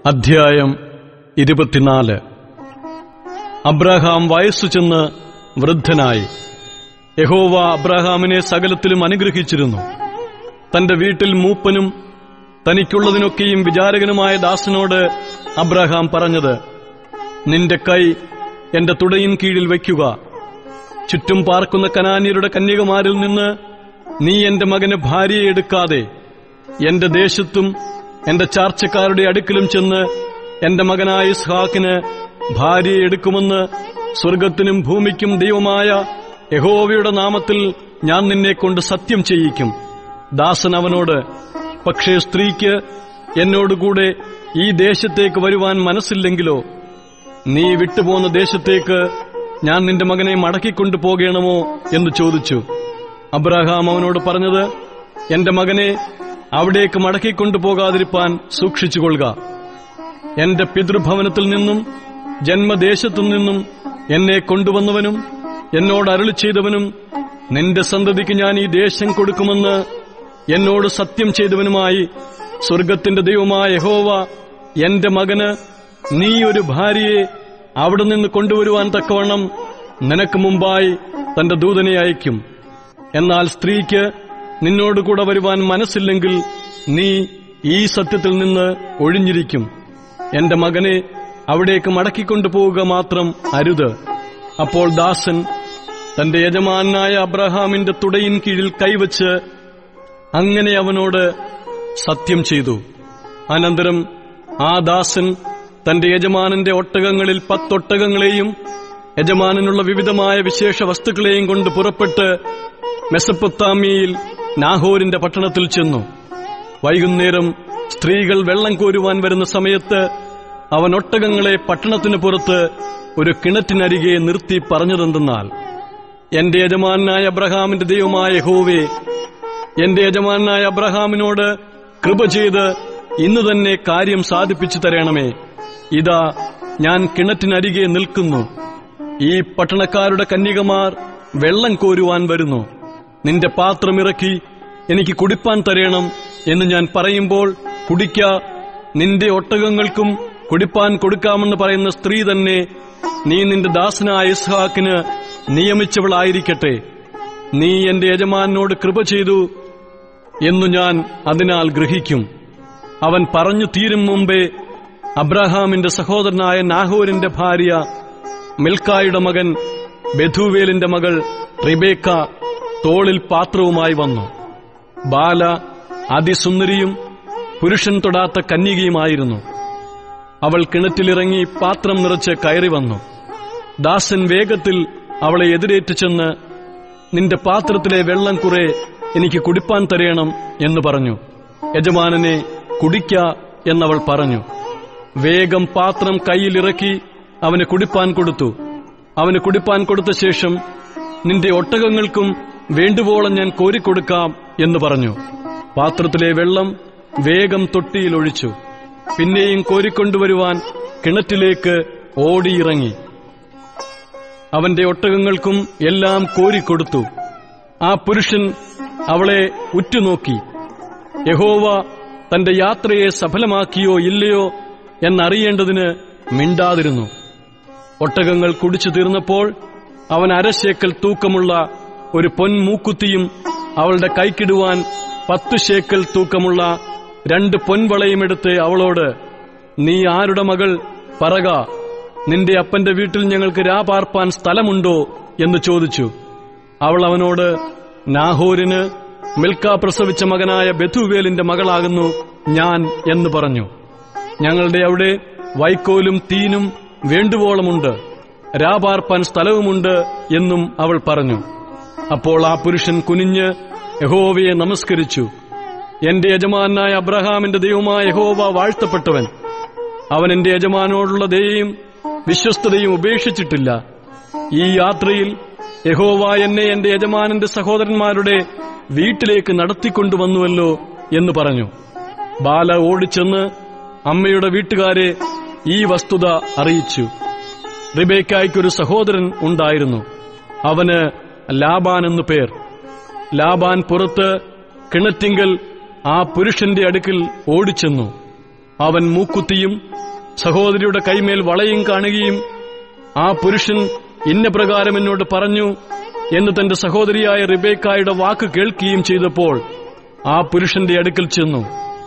അധ്യായം ഇരുപത്തിനാല് അബ്രഹാം വയസ്സു ചെന്ന് വൃദ്ധനായി യഹോവ അബ്രഹാമിനെ സകലത്തിലും അനുഗ്രഹിച്ചിരുന്നു തന്റെ വീട്ടിൽ മൂപ്പനും തനിക്കുള്ളതിനൊക്കെയും വിചാരകനുമായ ദാസനോട് അബ്രഹാം പറഞ്ഞത് നിന്റെ കൈ എന്റെ തുടയിൻ കീഴിൽ വയ്ക്കുക ചുറ്റും പാർക്കുന്ന കനാന്യരുടെ കന്യകമാരിൽ നിന്ന് നീ എന്റെ മകന് ഭാര്യയെ എടുക്കാതെ എന്റെ ദേശത്തും എന്റെ ചാർച്ചക്കാരുടെ അടുക്കലും ചെന്ന് എന്റെ മകനായ ഇസ്ഹാക്കിന് ഭാര്യയെ എടുക്കുമെന്ന് സ്വർഗത്തിനും ഭൂമിക്കും ദൈവമായ യഹോവയുടെ നാമത്തിൽ ഞാൻ നിന്നെ കൊണ്ട് സത്യം ചെയ്യിക്കും ദാസൻ അവനോട് പക്ഷേ സ്ത്രീക്ക് എന്നോടുകൂടെ ഈ ദേശത്തേക്ക് വരുവാൻ മനസ്സില്ലെങ്കിലോ നീ വിട്ടുപോന്ന ദേശത്തേക്ക് ഞാൻ നിന്റെ മകനെ മടക്കിക്കൊണ്ടു പോകണമോ എന്ന് ചോദിച്ചു അബ്രഹാം അവനോട് പറഞ്ഞത് എന്റെ മകനെ അവിടേക്ക് മടക്കിക്കൊണ്ടു പോകാതിരിപ്പാൻ സൂക്ഷിച്ചുകൊള്ളുക എന്റെ പിതൃഭവനത്തിൽ നിന്നും ജന്മദേശത്തു നിന്നും എന്നെ കൊണ്ടുവന്നവനും എന്നോട് അരുളി ചെയ്തവനും നിന്റെ സന്തതിക്ക് ഞാൻ ഈ ദേശം കൊടുക്കുമെന്ന് എന്നോട് സത്യം ചെയ്തവനുമായി സ്വർഗത്തിന്റെ ദൈവമായ യഹോവ എന്റെ മകന് നീ ഒരു ഭാര്യയെ അവിടെ നിന്ന് കൊണ്ടുവരുവാൻ തക്കവണ്ണം നിനക്ക് മുമ്പായി തന്റെ ദൂതനെ അയക്കും എന്നാൽ സ്ത്രീക്ക് നിന്നോടുകൂടെ വരുവാൻ മനസ്സില്ലെങ്കിൽ നീ ഈ സത്യത്തിൽ നിന്ന് ഒഴിഞ്ഞിരിക്കും എന്റെ മകനെ അവിടേക്ക് മടക്കിക്കൊണ്ടു പോവുക മാത്രം അരുത് അപ്പോൾ ദാസൻ തന്റെ യജമാനായ അബ്രഹാമിന്റെ തുടയിൻ കീഴിൽ കൈവച്ച് അങ്ങനെ അവനോട് സത്യം ചെയ്തു അനന്തരം ആ ദാസൻ തന്റെ യജമാനന്റെ ഒട്ടകങ്ങളിൽ പത്തൊട്ടകങ്ങളെയും യജമാനനുള്ള വിവിധമായ വിശേഷ വസ്തുക്കളെയും കൊണ്ട് പുറപ്പെട്ട് മെസപ്പൊത്താമിയയിൽ നാഹോരിന്റെ പട്ടണത്തിൽ ചെന്നു വൈകുന്നേരം സ്ത്രീകൾ വെള്ളം കോരുവാൻ വരുന്ന സമയത്ത് അവൻ ഒട്ടകങ്ങളെ പട്ടണത്തിന് പുറത്ത് ഒരു കിണറ്റിനരികെ നിർത്തി പറഞ്ഞതെന്തെന്നാൽ എന്റെ യജമാനായ അബ്രഹാമിന്റെ ദൈവമായ ഹോവേ എന്റെ യജമാനായ അബ്രഹാമിനോട് കൃപ ചെയ്ത് ഇന്ന് തന്നെ കാര്യം സാധിപ്പിച്ചു തരണമേ ഇതാ ഞാൻ കിണറ്റിനരികെ നിൽക്കുന്നു ഈ പട്ടണക്കാരുടെ കന്യകമാർ വെള്ളം കോരുവാൻ വരുന്നു നിന്റെ പാത്രമിറക്കി എനിക്ക് കുടിപ്പാൻ തരേണം എന്ന് ഞാൻ പറയുമ്പോൾ കുടിക്ക നിന്റെ ഒട്ടകങ്ങൾക്കും കുടിപ്പാൻ കൊടുക്കാമെന്ന് പറയുന്ന സ്ത്രീ തന്നെ നീ നിന്റെ ദാസനായ ഇസ്ഹാക്കിന് നിയമിച്ചവളായിരിക്കട്ടെ നീ എന്റെ യജമാനോട് കൃപ ചെയ്തു എന്നു ഞാൻ അതിനാൽ ഗ്രഹിക്കും അവൻ പറഞ്ഞു തീരും മുമ്പേ അബ്രഹാമിന്റെ സഹോദരനായ നാഹോരിന്റെ ഭാര്യ മിൽക്കായുടെ മകൻ ബെഥുവേലിന്റെ മകൾ റിബേക്ക തോളിൽ പാത്രവുമായി വന്നു ബാല അതിസുന്ദരിയും പുരുഷൻ തൊടാത്ത കന്യകയുമായിരുന്നു അവൾ കിണറ്റിലിറങ്ങി പാത്രം നിറച്ച് കയറി വന്നു ദാസൻ വേഗത്തിൽ അവളെ എതിരേറ്റു ചെന്ന് നിന്റെ പാത്രത്തിലെ വെള്ളം കുറെ എനിക്ക് കുടിപ്പാൻ തരയണം എന്ന് പറഞ്ഞു യജമാനനെ കുടിക്ക എന്നവൾ പറഞ്ഞു വേഗം പാത്രം കയ്യിലിറക്കി അവന് കുടിപ്പാൻ കൊടുത്തു അവന് കുടിപ്പാൻ കൊടുത്ത ശേഷം നിന്റെ ഒട്ടകങ്ങൾക്കും വേണ്ടുവോളം ഞാൻ കോരിക്കൊടുക്കാം എന്ന് പറഞ്ഞു പാത്രത്തിലെ വെള്ളം വേഗം തൊട്ടിയിൽ ഒഴിച്ചു പിന്നെയും കോരിക്കൊണ്ടുവരുവാൻ കിണറ്റിലേക്ക് ഓടിയിറങ്ങി അവന്റെ ഒട്ടകങ്ങൾക്കും എല്ലാം കോരിക്കൊടുത്തു ആ പുരുഷൻ അവളെ ഉറ്റുനോക്കി യഹോവ തന്റെ യാത്രയെ സഫലമാക്കിയോ ഇല്ലയോ എന്നറിയേണ്ടതിന് മിണ്ടാതിരുന്നു ഒട്ടകങ്ങൾ കുടിച്ചു തീർന്നപ്പോൾ അവൻ അരശേക്കൽ തൂക്കമുള്ള ഒരു പൊൻമൂക്കുത്തിയും അവളുടെ കൈക്കിടുവാൻ പത്തു ശേക്കൽ തൂക്കമുള്ള രണ്ട് പൊൻവളയും എടുത്ത് അവളോട് നീ ആരുടെ മകൾ പറക നിന്റെ അപ്പന്റെ വീട്ടിൽ ഞങ്ങൾക്ക് രാപാർപ്പാൻ സ്ഥലമുണ്ടോ എന്ന് ചോദിച്ചു അവൾ അവനോട് നാഹോരിന് മിൽക്ക പ്രസവിച്ച മകനായ ബെഥുവേലിന്റെ മകളാകുന്നു ഞാൻ എന്ന് പറഞ്ഞു ഞങ്ങളുടെ അവിടെ വൈക്കോലും തീനും വേണ്ടുവോളമുണ്ട് രാപാർപ്പാൻ സ്ഥലവുമുണ്ട് എന്നും അവൾ പറഞ്ഞു അപ്പോൾ ആ പുരുഷൻ കുനിഞ്ഞ് യഹോവയെ നമസ്കരിച്ചു എന്റെ യജമാനായ അബ്രഹാമിന്റെ ദൈവമായ യഹോവ വാഴ്ത്തപ്പെട്ടവൻ അവൻ എന്റെ യജമാനോടുള്ള ദയയും വിശ്വസ്തതയും ഉപേക്ഷിച്ചിട്ടില്ല ഈ യാത്രയിൽ യഹോവ എന്നെ എന്റെ യജമാനന്റെ സഹോദരന്മാരുടെ വീട്ടിലേക്ക് നടത്തിക്കൊണ്ടുവന്നുവല്ലോ എന്ന് പറഞ്ഞു ബാല ഓടിച്ചെന്ന് അമ്മയുടെ വീട്ടുകാരെ ഈ വസ്തുത അറിയിച്ചു റിബേക്കായ്ക്കൊരു സഹോദരൻ ഉണ്ടായിരുന്നു അവന് ലാബാൻ എന്നു പേർ ലാബാൻ പുറത്ത് കിണറ്റിങ്കൽ ആ പുരുഷന്റെ അടുക്കൽ ഓടിച്ചെന്നു അവൻ മൂക്കുത്തിയും സഹോദരിയുടെ കൈമേൽ വളയും കാണുകയും ആ പുരുഷൻ ഇന്ന പ്രകാരം എന്നോട് പറഞ്ഞു എന്ന് തന്റെ സഹോദരിയായ റിബേക്കായുടെ വാക്ക് കേൾക്കുകയും ചെയ്തപ്പോൾ ആ പുരുഷന്റെ അടുക്കൽ ചെന്നു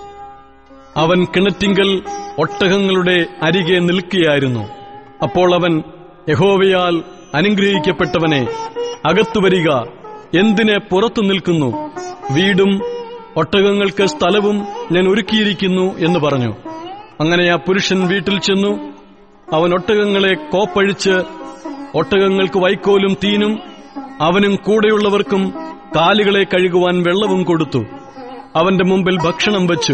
അവൻ കിണറ്റിങ്കൽ ഒട്ടകങ്ങളുടെ അരികെ നിൽക്കുകയായിരുന്നു അപ്പോൾ അവൻ യഹോവയാൽ അനുഗ്രഹിക്കപ്പെട്ടവനെ അകത്തു വരിക എന്തിന് പുറത്തു നിൽക്കുന്നു വീടും ഒട്ടകങ്ങൾക്ക് സ്ഥലവും ഞാൻ ഒരുക്കിയിരിക്കുന്നു എന്ന് പറഞ്ഞു അങ്ങനെ ആ പുരുഷൻ വീട്ടിൽ ചെന്നു അവൻ ഒട്ടകങ്ങളെ കോപ്പഴിച്ച് ഒട്ടകങ്ങൾക്ക് വൈക്കോലും തീനും അവനും കൂടെയുള്ളവർക്കും കാലുകളെ കഴുകുവാൻ വെള്ളവും കൊടുത്തു അവന്റെ മുമ്പിൽ ഭക്ഷണം വച്ചു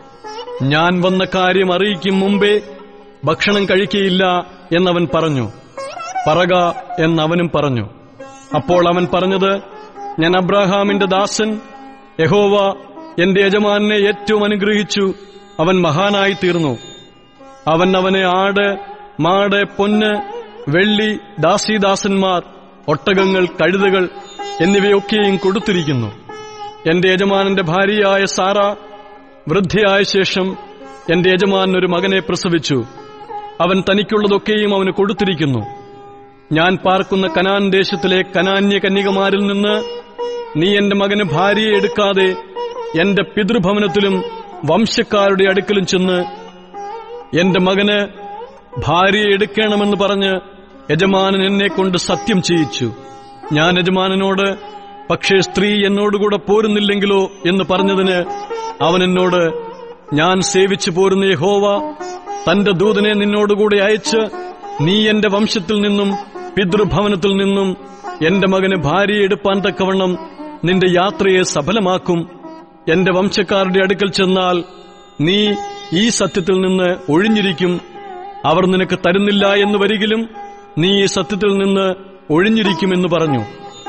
ഞാൻ വന്ന കാര്യം അറിയിക്കും മുമ്പേ ഭക്ഷണം കഴിക്കയില്ല എന്നവൻ പറഞ്ഞു പറക എന്നവനും പറഞ്ഞു അപ്പോൾ അവൻ പറഞ്ഞത് ഞാൻ അബ്രാഹാമിന്റെ ദാസൻ യഹോവ എന്റെ യജമാനെ ഏറ്റവും അനുഗ്രഹിച്ചു അവൻ മഹാനായി തീർന്നു അവൻ അവനെ ആട് മാട് പൊന്ന് വെള്ളി ദാസീദാസന്മാർ ഒട്ടകങ്ങൾ കഴുതകൾ എന്നിവയൊക്കെയും കൊടുത്തിരിക്കുന്നു എന്റെ യജമാനന്റെ ഭാര്യയായ സാറ വൃദ്ധയായ ശേഷം എന്റെ യജമാനൻ ഒരു മകനെ പ്രസവിച്ചു അവൻ തനിക്കുള്ളതൊക്കെയും അവന് കൊടുത്തിരിക്കുന്നു ഞാൻ പാർക്കുന്ന കനാൻ ദേശത്തിലെ കനാന്യ കന്യകമാരിൽ നിന്ന് നീ എന്റെ മകന് ഭാര്യയെ എടുക്കാതെ എന്റെ പിതൃഭവനത്തിലും വംശക്കാരുടെ അടുക്കലും ചെന്ന് എന്റെ മകന് ഭാര്യയെ എടുക്കണമെന്ന് പറഞ്ഞ് യജമാനൻ എന്നെ കൊണ്ട് സത്യം ചെയ്യിച്ചു ഞാൻ യജമാനനോട് പക്ഷേ സ്ത്രീ എന്നോടുകൂടെ പോരുന്നില്ലെങ്കിലോ എന്ന് പറഞ്ഞതിന് അവൻ എന്നോട് ഞാൻ സേവിച്ചു പോരുന്ന യഹോവ തന്റെ ദൂതനെ നിന്നോടുകൂടെ അയച്ച് നീ എന്റെ വംശത്തിൽ നിന്നും പിതൃഭവനത്തിൽ നിന്നും എന്റെ മകന് ഭാര്യയെ എടുപ്പാൻ തക്കവണ്ണം നിന്റെ യാത്രയെ സഫലമാക്കും എന്റെ വംശക്കാരുടെ അടുക്കൽ ചെന്നാൽ നീ ഈ സത്യത്തിൽ നിന്ന് ഒഴിഞ്ഞിരിക്കും അവർ നിനക്ക് തരുന്നില്ല എന്ന് വരികിലും നീ ഈ സത്യത്തിൽ നിന്ന് ഒഴിഞ്ഞിരിക്കുമെന്ന് പറഞ്ഞു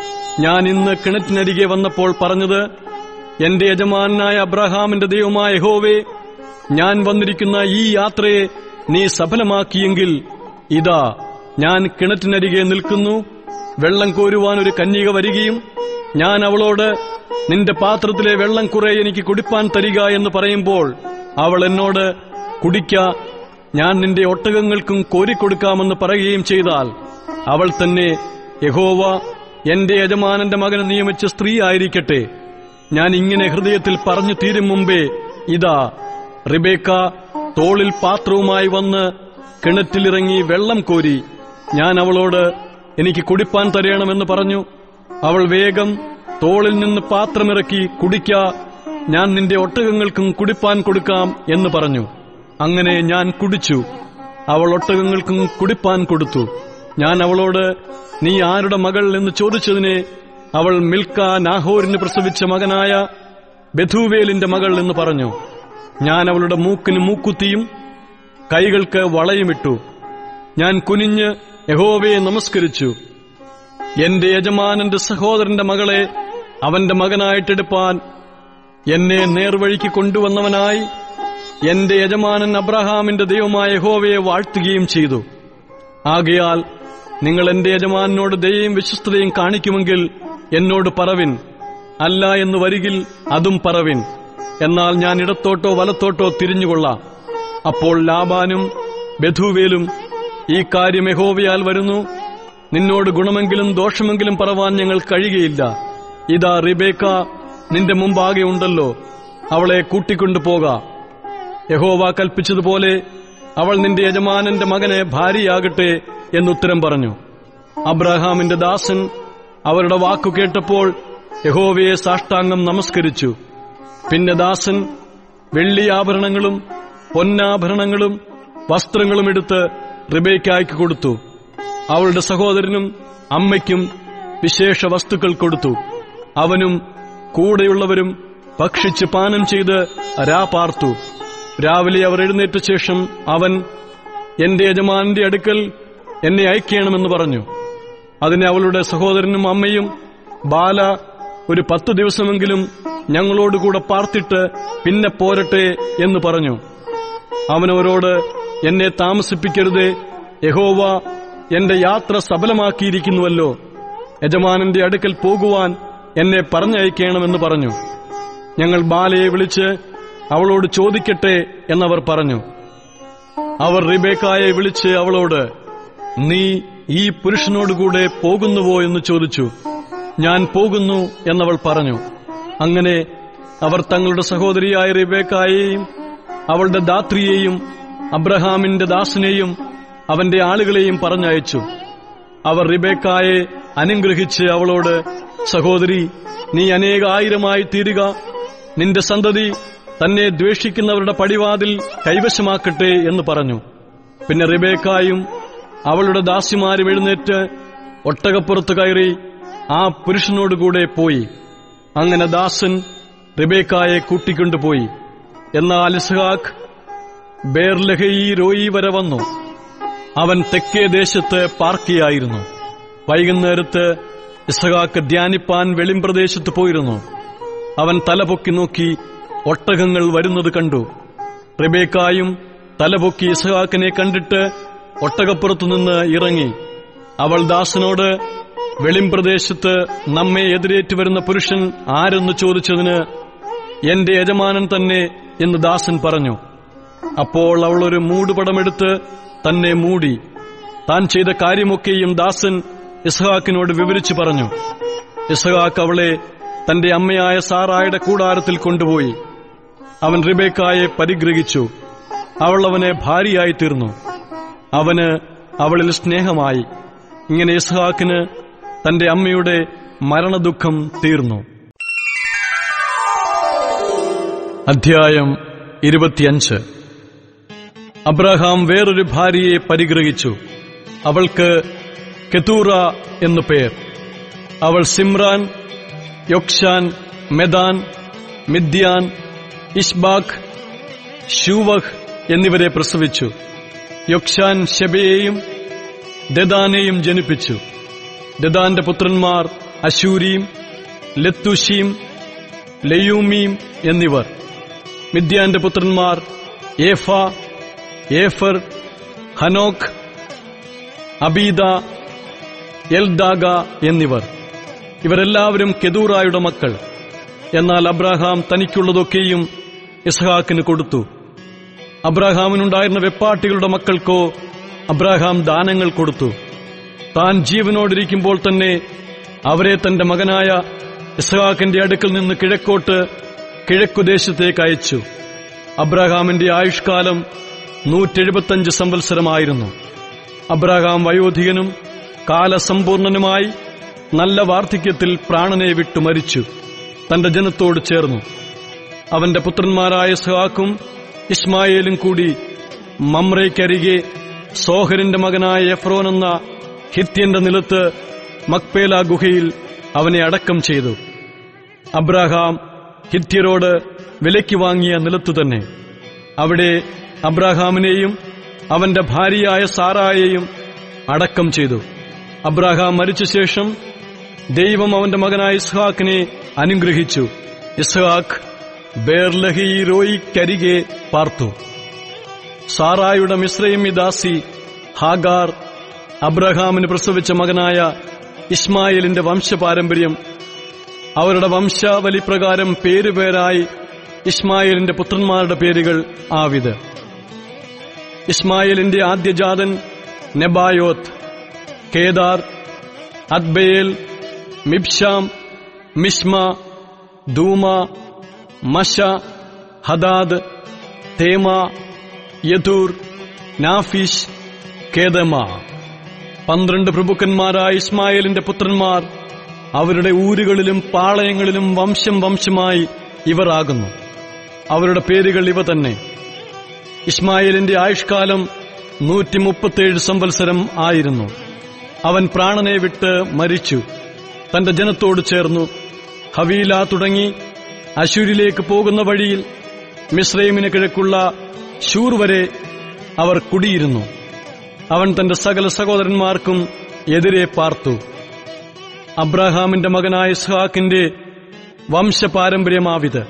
ഞാൻ ഇന്ന് കിണറ്റിനരികെ വന്നപ്പോൾ പറഞ്ഞത് എന്റെ യജമാനായ അബ്രഹാമിന്റെ ദൈവമായ യഹോവേ ഞാൻ വന്നിരിക്കുന്ന ഈ യാത്രയെ നീ സഫലമാക്കിയെങ്കിൽ ഇതാ ഞാൻ കിണറ്റിനരികെ നിൽക്കുന്നു വെള്ളം കോരുവാൻ ഒരു കന്യക വരികയും ഞാൻ അവളോട് നിന്റെ പാത്രത്തിലെ വെള്ളം കുറെ എനിക്ക് കുടിപ്പാൻ തരിക എന്ന് പറയുമ്പോൾ അവൾ എന്നോട് കുടിക്ക ഞാൻ നിന്റെ ഒട്ടകങ്ങൾക്കും കോരിക്കൊടുക്കാമെന്ന് പറയുകയും ചെയ്താൽ അവൾ തന്നെ യഹോവ എന്റെ യജമാനന്റെ മകനെ നിയമിച്ച സ്ത്രീ ആയിരിക്കട്ടെ ഞാൻ ഇങ്ങനെ ഹൃദയത്തിൽ പറഞ്ഞു തീരും മുമ്പേ ഇതാ റിബേക്ക തോളിൽ പാത്രവുമായി വന്ന് കിണറ്റിലിറങ്ങി വെള്ളം കോരി ഞാൻ അവളോട് എനിക്ക് കുടിപ്പാൻ തരയണമെന്ന് പറഞ്ഞു അവൾ വേഗം തോളിൽ നിന്ന് പാത്രമിറക്കി കുടിക്ക ഞാൻ നിന്റെ ഒട്ടകങ്ങൾക്കും കുടിപ്പാൻ കൊടുക്കാം എന്ന് പറഞ്ഞു അങ്ങനെ ഞാൻ കുടിച്ചു അവൾ ഒട്ടകങ്ങൾക്കും കുടിപ്പാൻ കൊടുത്തു ഞാൻ അവളോട് നീ ആരുടെ മകൾ എന്ന് ചോദിച്ചതിനെ അവൾ മിൽക്ക നാഹോരിന് പ്രസവിച്ച മകനായ ബഥൂവേലിന്റെ മകൾ എന്ന് പറഞ്ഞു ഞാൻ അവളുടെ മൂക്കിന് മൂക്കുത്തിയും കൈകൾക്ക് വളയുമിട്ടു ഞാൻ കുനിഞ്ഞ് യഹോവയെ നമസ്കരിച്ചു എന്റെ യജമാനന്റെ സഹോദരന്റെ മകളെ അവന്റെ മകനായിട്ടെടുപ്പാൻ എന്നെ നേർവഴിക്ക് കൊണ്ടുവന്നവനായി എന്റെ യജമാനൻ അബ്രഹാമിന്റെ ദൈവമായ യഹോവയെ വാഴ്ത്തുകയും ചെയ്തു ആകയാൽ നിങ്ങൾ എന്റെ യജമാനോട് ദയയും വിശ്വസ്തതയും കാണിക്കുമെങ്കിൽ എന്നോട് പറവിൻ അല്ല എന്ന് വരികിൽ അതും പറവിൻ എന്നാൽ ഞാൻ ഇടത്തോട്ടോ വലത്തോട്ടോ തിരിഞ്ഞുകൊള്ളാം അപ്പോൾ ലാബാനും ബഥുവേലും ഈ കാര്യം യഹോവയാൽ വരുന്നു നിന്നോട് ഗുണമെങ്കിലും ദോഷമെങ്കിലും പറവാൻ ഞങ്ങൾ കഴിയുകയില്ല ഇതാ റിബേക്ക നിന്റെ മുമ്പാകെ ഉണ്ടല്ലോ അവളെ കൂട്ടിക്കൊണ്ടു പോക യഹോവ കൽപ്പിച്ചതുപോലെ അവൾ നിന്റെ യജമാനന്റെ മകനെ ഭാര്യയാകട്ടെ എന്നുത്തരം പറഞ്ഞു അബ്രഹാമിന്റെ ദാസൻ അവരുടെ വാക്കു കേട്ടപ്പോൾ യഹോവയെ സാഷ്ടാംഗം നമസ്കരിച്ചു പിന്നെ ദാസൻ വെള്ളിയാഭരണങ്ങളും പൊന്നാഭരണങ്ങളും വസ്ത്രങ്ങളും എടുത്ത് റിബേക്കായ്ക്ക് കൊടുത്തു അവളുടെ സഹോദരനും അമ്മയ്ക്കും വിശേഷ വസ്തുക്കൾ കൊടുത്തു അവനും കൂടെയുള്ളവരും ഭക്ഷിച്ച് പാനം ചെയ്ത് രാ പാർത്തു രാവിലെ അവർ എഴുന്നേറ്റ ശേഷം അവൻ എന്റെ യജമാനന്റെ അടുക്കൽ എന്നെ അയക്കണമെന്ന് പറഞ്ഞു അതിന് അവളുടെ സഹോദരനും അമ്മയും ബാല ഒരു പത്തു ദിവസമെങ്കിലും ഞങ്ങളോടുകൂടെ പാർത്തിട്ട് പിന്നെ പോരട്ടെ എന്ന് പറഞ്ഞു അവനവരോട് എന്നെ താമസിപ്പിക്കരുതേ യഹോവ എന്റെ യാത്ര സഫലമാക്കിയിരിക്കുന്നുവല്ലോ യജമാനന്റെ അടുക്കൽ പോകുവാൻ എന്നെ പറഞ്ഞയക്കണമെന്ന് പറഞ്ഞു ഞങ്ങൾ ബാലയെ വിളിച്ച് അവളോട് ചോദിക്കട്ടെ എന്നവർ പറഞ്ഞു അവർ റിബേക്കായെ വിളിച്ച് അവളോട് നീ ഈ പുരുഷനോടുകൂടെ പോകുന്നുവോ എന്ന് ചോദിച്ചു ഞാൻ പോകുന്നു എന്നവൾ പറഞ്ഞു അങ്ങനെ അവർ തങ്ങളുടെ സഹോദരിയായ റിബേക്കായെയും അവളുടെ ദാത്രിയെയും അബ്രഹാമിന്റെ ദാസനെയും അവന്റെ ആളുകളെയും പറഞ്ഞയച്ചു അവർ റിബേക്കായെ അനുഗ്രഹിച്ച് അവളോട് സഹോദരി നീ അനേകായിരമായി തീരുക നിന്റെ സന്തതി തന്നെ ദ്വേഷിക്കുന്നവരുടെ പടിവാതിൽ കൈവശമാക്കട്ടെ എന്ന് പറഞ്ഞു പിന്നെ റിബേക്കായും അവളുടെ ദാസിമാരും എഴുന്നേറ്റ് ഒട്ടകപ്പുറത്ത് കയറി ആ പുരുഷനോടുകൂടെ പോയി അങ്ങനെ ദാസൻ റിബേക്കായെ കൂട്ടിക്കൊണ്ടുപോയി എന്നാൽ ഇസ്ഹാഖ് ബേർലഹയി രോയി വരെ വന്നു അവൻ തെക്കേ ദേശത്ത് പാർക്കിയായിരുന്നു വൈകുന്നേരത്ത് ഇസഹാക്ക് ധ്യാനിപ്പാൻ വെളിംപ്രദേശത്ത് പോയിരുന്നു അവൻ തലപൊക്കി നോക്കി ഒട്ടകങ്ങൾ വരുന്നത് കണ്ടു റിബേക്കായും തലപൊക്കി ഇസഹാക്കിനെ കണ്ടിട്ട് ഒട്ടകപ്പുറത്തുനിന്ന് ഇറങ്ങി അവൾ ദാസനോട് വെളിംപ്രദേശത്ത് നമ്മെ എതിരേറ്റു വരുന്ന പുരുഷൻ ആരെന്ന് ചോദിച്ചതിന് എന്റെ യജമാനൻ തന്നെ എന്ന് ദാസൻ പറഞ്ഞു അപ്പോൾ അവൾ ഒരു മൂടുപടമെടുത്ത് തന്നെ മൂടി താൻ ചെയ്ത കാര്യമൊക്കെയും ദാസൻ ഇസ്ഹാക്കിനോട് വിവരിച്ചു പറഞ്ഞു ഇസ്ഹാക്ക് അവളെ തന്റെ അമ്മയായ സാറായുടെ കൂടാരത്തിൽ കൊണ്ടുപോയി അവൻ റിബേക്കായെ പരിഗ്രഹിച്ചു അവൾ അവനെ ഭാര്യയായി തീർന്നു അവന് അവളിൽ സ്നേഹമായി ഇങ്ങനെ ഇസ്ഹാക്കിന് തന്റെ അമ്മയുടെ മരണദുഃഖം തീർന്നു അധ്യായം ഇരുപത്തിയഞ്ച് അബ്രഹാം വേറൊരു ഭാര്യയെ പരിഗ്രഹിച്ചു അവൾക്ക് കെതൂറ എന്നു പേർ അവൾ സിമ്രാൻ യൊക്ഷാൻ മെദാൻ മിദ്യാൻ ഇഷ്ബാഖ് ഷൂവഹ് എന്നിവരെ പ്രസവിച്ചു യൊക്ഷാൻ ഷെബയെയും ദദാനെയും ജനിപ്പിച്ചു ദദാന്റെ പുത്രന്മാർ അശൂരീം ലത്തുഷീം ലയൂമീം എന്നിവർ മിദ്യാന്റെ പുത്രന്മാർ ഏഫ ഏഫർ ഹനോഖ് അബീദ എൽദാഗ എന്നിവർ ഇവരെല്ലാവരും കെദൂറായുടെ മക്കൾ എന്നാൽ അബ്രാഹാം തനിക്കുള്ളതൊക്കെയും ഇസ്ഹാക്കിന് കൊടുത്തു അബ്രാഹാമിനുണ്ടായിരുന്ന വെപ്പാട്ടികളുടെ മക്കൾക്കോ അബ്രാഹാം ദാനങ്ങൾ കൊടുത്തു താൻ ജീവനോടിരിക്കുമ്പോൾ തന്നെ അവരെ തന്റെ മകനായ ഇസ്ഹാക്കിന്റെ അടുക്കൽ നിന്ന് കിഴക്കോട്ട് കിഴക്കുദേശത്തേക്ക് അയച്ചു അബ്രാഹാമിന്റെ ആയുഷ്കാലം നൂറ്റെഴുപത്തഞ്ച് സംവത്സരമായിരുന്നു അബ്രാഹാം വയോധികനും കാലസമ്പൂർണനുമായി നല്ല വാർദ്ധക്യത്തിൽ പ്രാണനെ വിട്ടു മരിച്ചു തന്റെ ജനത്തോട് ചേർന്നു അവന്റെ പുത്രന്മാരായ സഹാക്കും ഇസ്മായേലും കൂടി മമ്രയ്ക്കരികെ സോഹരിന്റെ മകനായ എഫ്രോൻ എന്ന ഹിത്യന്റെ നിലത്ത് മക്പേല ഗുഹയിൽ അവനെ അടക്കം ചെയ്തു അബ്രാഹാം ഹിത്യരോട് വിലയ്ക്ക് വാങ്ങിയ നിലത്തു തന്നെ അവിടെ അബ്രാഹാമിനെയും അവന്റെ ഭാര്യയായ സാറായെയും അടക്കം ചെയ്തു അബ്രാഹാം മരിച്ച ശേഷം ദൈവം അവന്റെ മകനായ ഇസ്ഹാക്കിനെ അനുഗ്രഹിച്ചു ഇസ്ഹാഖ് ബേർലഹി റോയിക്കരികെ പാർത്തു സാറായുടെ മിശ്രൈമി ദാസി ഹാഗാർ അബ്രഹാമിന് പ്രസവിച്ച മകനായ ഇസ്മായിലിന്റെ വംശപാരമ്പര്യം അവരുടെ വംശാവലി പ്രകാരം പേരുപേരായി ഇസ്മായിലിന്റെ പുത്രന്മാരുടെ പേരുകൾ ആവിത് ഇസ്മായിലിന്റെ ആദ്യജാതൻ Nebaioth Kedar Adbeel Mibsam Mishma Dumah Massa Hadad Tema Jetur Naphish Kedemah പന്ത്രണ്ട് പ്രഭുക്കന്മാരായ ഇസ്മായേലിന്റെ പുത്രന്മാർ അവരുടെ ഊരുകളിലും പാളയങ്ങളിലും വംശം വംശമായി ഇവർ ആകുന്നു അവരുടെ പേരുകൾ ഇവ തന്നെ ഇസ്മായേലിന്റെ ആയുഷ്കാലം നൂറ്റി മുപ്പത്തേഴ് സംവത്സരം ആയിരുന്നു അവൻ പ്രാണനെ വിട്ട് മരിച്ചു തന്റെ ജനത്തോട് ചേർന്നു ഹവീല തുടങ്ങി അശൂരിലേക്ക് പോകുന്ന വഴിയിൽ മിശ്രൈമിന് കിഴക്കുള്ള ഷൂർ വരെ അവർ കുടിയിരുന്നു അവൻ തന്റെ സകല സഹോദരന്മാർക്കും എതിരെ പാർത്തു അബ്രാഹാമിന്റെ മകനായ ഇസ്ഹാക്കിന്റെ വംശപാരമ്പര്യമാവിത്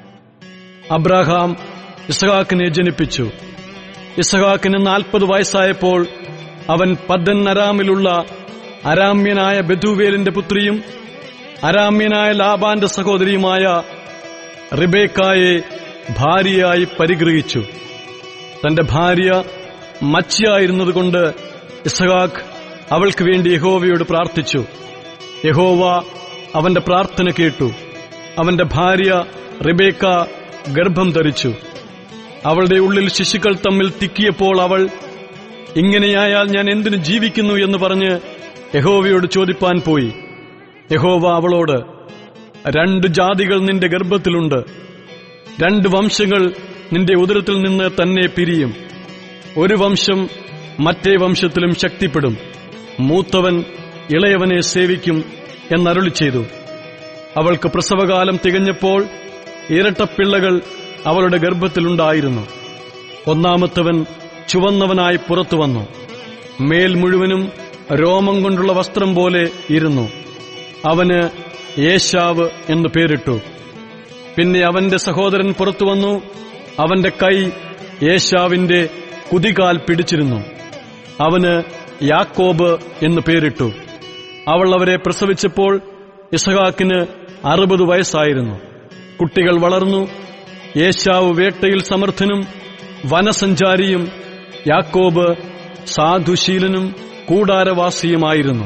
അബ്രാഹാം ഇസ്ഹാക്കിനെ ജനിപ്പിച്ചു ഇസ്ഹാക്കിന് നാൽപ്പത് വയസ്സായപ്പോൾ അവൻ പദ്ദൻ അരാമിലുള്ള അരാമ്യനായ ബെഥുവേലിന്റെ പുത്രിയും അരാമ്യനായ ലാബാന്റെ സഹോദരിയുമായ റിബേക്കായെ ഭാര്യയായി പരിഗ്രഹിച്ചു തന്റെ ഭാര്യ മച്ചിയായിരുന്നതുകൊണ്ട് ഇസഹാക്ക് അവൾക്ക് വേണ്ടി യഹോവയോട് പ്രാർത്ഥിച്ചു യഹോവ അവന്റെ പ്രാർത്ഥന കേട്ടു അവന്റെ ഭാര്യ റിബേക്ക ഗർഭം ധരിച്ചു അവളുടെ ഉള്ളിൽ ശിശുക്കൾ തമ്മിൽ തിക്കിയപ്പോൾ അവൾ ഇങ്ങനെയായാൽ ഞാൻ എന്തിനു ജീവിക്കുന്നു എന്ന് പറഞ്ഞ് യഹോവയോട് ചോദിപ്പാൻ പോയി യഹോവ അവളോട് രണ്ട് ജാതികൾ നിന്റെ ഗർഭത്തിലുണ്ട് രണ്ട് വംശങ്ങൾ നിന്റെ ഉദരത്തിൽ നിന്ന് തന്നെ പിരിയും ഒരു വംശം മറ്റേ വംശത്തിലും ശക്തിപ്പെടും മൂത്തവൻ ഇളയവനെ സേവിക്കും എന്നരുളി ചെയ്തു അവൾക്ക് പ്രസവകാലം തികഞ്ഞപ്പോൾ ഇരട്ടപ്പിള്ളകൾ അവളുടെ ഗർഭത്തിലുണ്ടായിരുന്നു ഒന്നാമത്തവൻ ചുവന്നവനായി പുറത്തു വന്നു മേൽ മുഴുവനും രോമം കൊണ്ടുള്ള വസ്ത്രം പോലെ ഇരുന്നു അവന് യേശാവ് എന്ന് പേരിട്ടു പിന്നെ അവന്റെ സഹോദരൻ പുറത്തു വന്നു അവന്റെ കൈ യേശാവിന്റെ കുതികാൽ പിടിച്ചിരുന്നു അവന് യാക്കോബ് എന്ന് പേരിട്ടു അവൾ അവരെ പ്രസവിച്ചപ്പോൾ ഇസഹാക്കിന് അറുപത് വയസ്സായിരുന്നു കുട്ടികൾ വളർന്നു യേശാവ് വേട്ടയിൽ സമർത്ഥനും വനസഞ്ചാരിയും യാക്കോബ് സാധുശീലനും കൂടാരവാസിയുമായിരുന്നു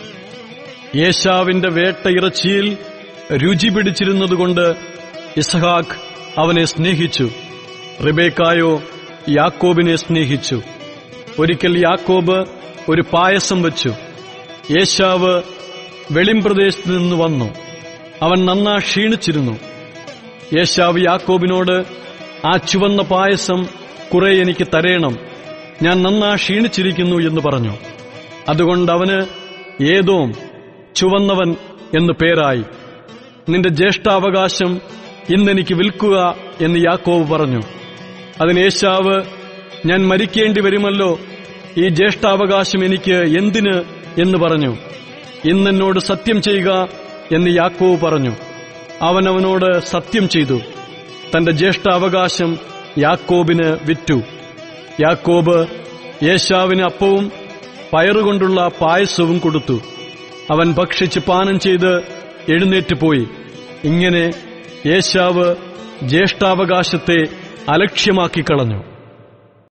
യേശാവിന്റെ വേട്ടയിറച്ചിയിൽ രുചി പിടിച്ചിരുന്നതുകൊണ്ട് ഇസഹാക്ക് അവനെ സ്നേഹിച്ചു റിബേക്കായോ യാക്കോബിനെ സ്നേഹിച്ചു ഒരിക്കൽ യാക്കോബ് ഒരു പായസം വച്ചു യേശാവ് വെളിംപ്രദേശത്ത് നിന്ന് വന്നു അവൻ നന്നാ ക്ഷീണിച്ചിരുന്നു യേശാവ് യാക്കോബിനോട് ആ ചുവന്ന പായസം കുറെ എനിക്ക് തരേണം ഞാൻ നന്നാ ക്ഷീണിച്ചിരിക്കുന്നു എന്ന് പറഞ്ഞു അതുകൊണ്ട് അവന് ഏതോം ചുവന്നവൻ എന്ന് പേരായി നിന്റെ ജ്യേഷ്ഠാവകാശം ഇന്നെനിക്ക് വിൽക്കുക എന്ന് യാക്കോവ് പറഞ്ഞു അതിന് യേശാവ് ഞാൻ മരിക്കേണ്ടി വരുമല്ലോ ഈ ജ്യേഷ്ഠാവകാശം എനിക്ക് എന്തിന് എന്ന് പറഞ്ഞു ഇന്നെന്നോട് സത്യം ചെയ്യുക എന്ന് യാക്കോവ് പറഞ്ഞു അവൻ അവനോട് സത്യം ചെയ്തു തന്റെ ജ്യേഷ്ഠാവകാശം യാക്കോബിന് വിറ്റു യാക്കോബ് യേശാവിന് അപ്പവും പയറുകൊണ്ടുള്ള പായസവും കൊടുത്തു അവൻ ഭക്ഷിച്ച് പാനം ചെയ്ത് എഴുന്നേറ്റ് പോയി ഇങ്ങനെ യേശാവ് ജ്യേഷ്ഠാവകാശത്തെ അലക്ഷ്യമാക്കിക്കളഞ്ഞു